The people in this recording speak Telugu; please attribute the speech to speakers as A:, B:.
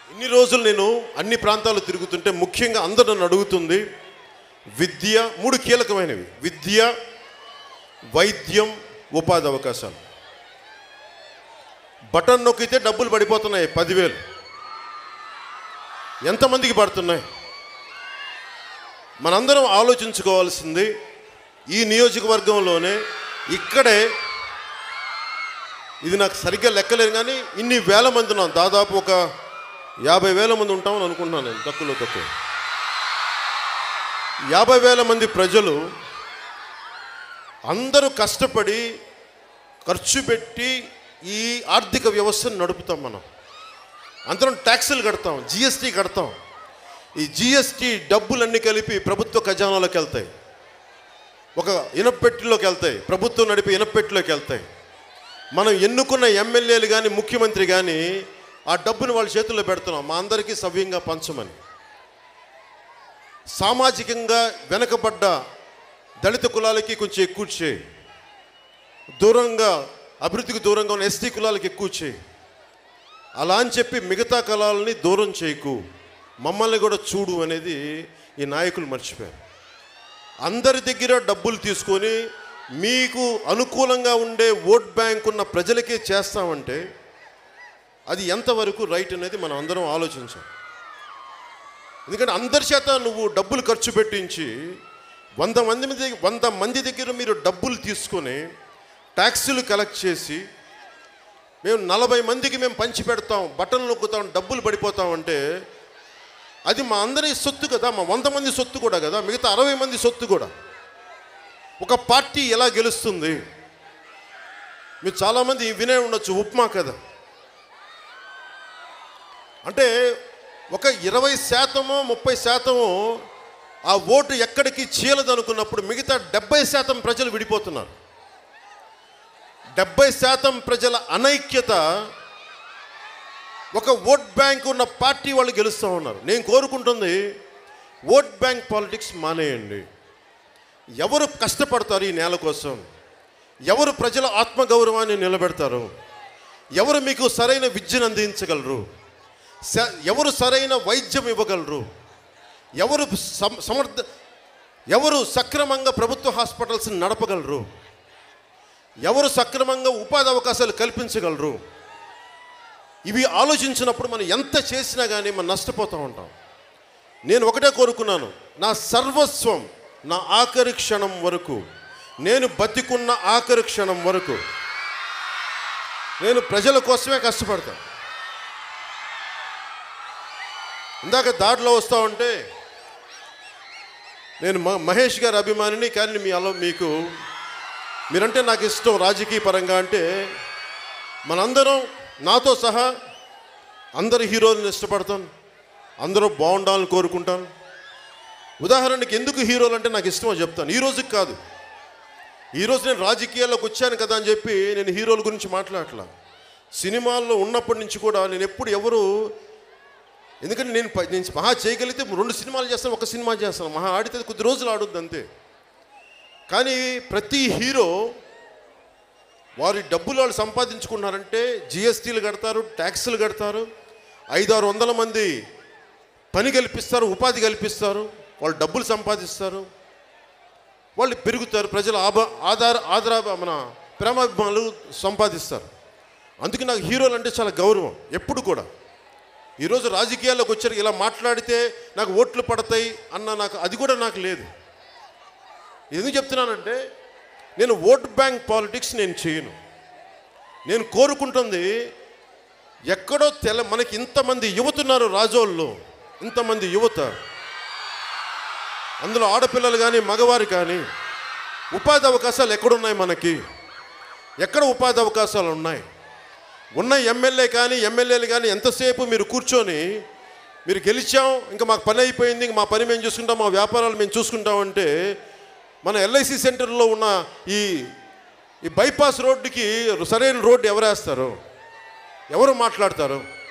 A: ఇన్ని రోజులు నేను అన్ని ప్రాంతాలు తిరుగుతుంటే ముఖ్యంగా అందరూ నన్ను అడుగుతుంది విద్య మూడు కీలకమైనవి విద్య వైద్యం ఉపాధి అవకాశాలు బటన్ నొక్కితే డబ్బులు పడిపోతున్నాయి పదివేలు ఎంతమందికి పడుతున్నాయి మనందరం ఆలోచించుకోవాల్సింది ఈ నియోజకవర్గంలోనే ఇక్కడే ఇది నాకు సరిగ్గా లెక్కలేదు కానీ ఇన్ని వేల మంది ఉన్నాం దాదాపు ఒక యాభై వేల మంది ఉంటామని అనుకుంటున్నాను నేను తక్కువలో తక్కువ యాభై వేల మంది ప్రజలు అందరూ కష్టపడి ఖర్చు పెట్టి ఈ ఆర్థిక వ్యవస్థను నడుపుతాం మనం అందరం ట్యాక్సులు కడతాం జిఎస్టీ కడతాం ఈ జిఎస్టీ డబ్బులన్నీ కలిపి ప్రభుత్వ ఖజానాలోకి వెళ్తాయి ఒక ఇనపెట్టిలోకి వెళ్తాయి ప్రభుత్వం నడిపే ఇనపెట్టిలోకి వెళ్తాయి మనం ఎన్నుకున్న ఎమ్మెల్యేలు కానీ ముఖ్యమంత్రి కానీ ఆ డబ్బును వాళ్ళ చేతుల్లో పెడుతున్నాం మా అందరికీ సవ్యంగా పంచమని సామాజికంగా వెనకబడ్డ దళిత కులాలకి కొంచెం ఎక్కువ చేయి దూరంగా అభివృద్ధికి దూరంగా ఉన్న ఎస్టీ కులాలకి ఎక్కువ చేయి అలా అని చెప్పి మిగతా కులాలని దూరం చేయకు మమ్మల్ని కూడా చూడు అనేది ఈ నాయకులు మర్చిపోయారు అందరి దగ్గర డబ్బులు తీసుకొని మీకు అనుకూలంగా ఉండే ఓట్ బ్యాంక్ ఉన్న ప్రజలకే చేస్తామంటే అది ఎంతవరకు రైట్ అనేది మనం అందరం ఆలోచించాం ఎందుకంటే అందరి చేత నువ్వు డబ్బులు ఖర్చు పెట్టించి వంద మంది మీద వంద మంది దగ్గర మీరు డబ్బులు తీసుకొని ట్యాక్సులు కలెక్ట్ చేసి మేము నలభై మందికి మేము పంచి పెడతాం బట్టలు నొక్కుతాం డబ్బులు పడిపోతాం అంటే అది మా అందరి సొత్తు కదా మా వంద మంది సొత్తు కూడా కదా మిగతా అరవై మంది సొత్తు కూడా ఒక పార్టీ ఎలా గెలుస్తుంది మీరు చాలామంది వినే ఉండొచ్చు ఉప్మా కదా అంటే ఒక ఇరవై శాతమో ముప్పై శాతమో ఆ ఓటు ఎక్కడికి చీలదనుకున్నప్పుడు మిగతా డెబ్బై శాతం ప్రజలు విడిపోతున్నారు డెబ్బై శాతం ప్రజల అనైక్యత ఒక ఓట్ బ్యాంక్ ఉన్న పార్టీ వాళ్ళు గెలుస్తూ ఉన్నారు నేను కోరుకుంటుంది ఓట్ బ్యాంక్ పాలిటిక్స్ మానేయండి ఎవరు కష్టపడతారు ఈ నేల కోసం ఎవరు ప్రజల ఆత్మగౌరవాన్ని నిలబెడతారు ఎవరు మీకు సరైన విద్యను అందించగలరు స- ఎవరు సరైన వైద్యం ఇవ్వగలరు ఎవరు సమ- సమర్థ ఎవరు సక్రమంగా ప్రభుత్వ హాస్పిటల్స్ నడపగలరు ఎవరు సక్రమంగా ఉపాధి అవకాశాలు కల్పించగలరు ఇవి ఆలోచించినప్పుడు మనం ఎంత చేసినా కానీ మనం నష్టపోతూ ఉంటాం నేను ఒకటే కోరుకున్నాను నా సర్వస్వం నా ఆఖరి క్షణం వరకు నేను బతికున్న ఆఖరి క్షణం వరకు నేను ప్రజల కోసమే కష్టపడతాను ఇందాక దారిలో వస్తా ఉంటే నేను మ- మహేష్ గారి అభిమానిని కానీ మీ అలా మీకు మీరంటే నాకు ఇష్టం రాజకీయ పరంగా అంటే మనందరం నాతో సహా అందరి హీరోలను ఇష్టపడతాను అందరూ బాగుండాలని కోరుకుంటాను ఉదాహరణకి ఎందుకు హీరోలు అంటే నాకు ఇష్టమో చెప్తాను ఈ రోజుకి కాదు ఈరోజు నేను రాజకీయాల్లోకి వచ్చాను కదా అని చెప్పి నేను హీరోల గురించి మాట్లాడట్లా సినిమాల్లో ఉన్నప్పటి నుంచి కూడా నేను ఎప్పుడు ఎవరు ఎందుకంటే నేను ప- నేను మహా చేయగలిగితే రెండు సినిమాలు చేస్తాను ఒక సినిమా చేస్తాను మహా ఆడితే కొద్ది రోజులు ఆడుద్ది అంతే కానీ ప్రతి హీరో వారి డబ్బులు వాళ్ళు సంపాదించుకున్నారంటే జిఎస్టీలు కడతారు ట్యాక్సులు కడతారు ఐదారు వందల మంది పని కల్పిస్తారు ఉపాధి కల్పిస్తారు వాళ్ళు డబ్బులు సంపాదిస్తారు వాళ్ళు పెరుగుతారు ప్రజల ఆభ ఆధార ఆధార మన ప్రేమాభిమానులు సంపాదిస్తారు అందుకే నాకు హీరోలు అంటే చాలా గౌరవం ఎప్పుడు కూడా ఈరోజు రాజకీయాల్లోకి వచ్చారు ఇలా మాట్లాడితే నాకు ఓట్లు పడతాయి అన్న నాకు అది కూడా నాకు లేదు ఎందుకు చెప్తున్నానంటే నేను ఓట్ బ్యాంక్ పాలిటిక్స్ నేను చేయను నేను కోరుకుంటుంది ఎక్కడో తెల మనకి ఇంతమంది యువతున్నారు రాజోళ్ళు ఇంతమంది యువత అందులో ఆడపిల్లలు కానీ మగవారు కానీ ఉపాధి అవకాశాలు ఎక్కడున్నాయి మనకి ఎక్కడ ఉపాధి అవకాశాలు ఉన్నాయి ఉన్న ఎమ్మెల్యే కానీ ఎమ్మెల్యేలు కానీ ఎంతసేపు మీరు కూర్చొని మీరు గెలిచాం ఇంకా మాకు పని అయిపోయింది ఇంక మా పని మేము చూసుకుంటాం మా వ్యాపారాలు మేము చూసుకుంటామంటే మన ఎల్ఐసి సెంటర్లో ఉన్న ఈ ఈ బైపాస్ రోడ్డుకి సరైన రోడ్డు ఎవరు వేస్తారు ఎవరు మాట్లాడతారు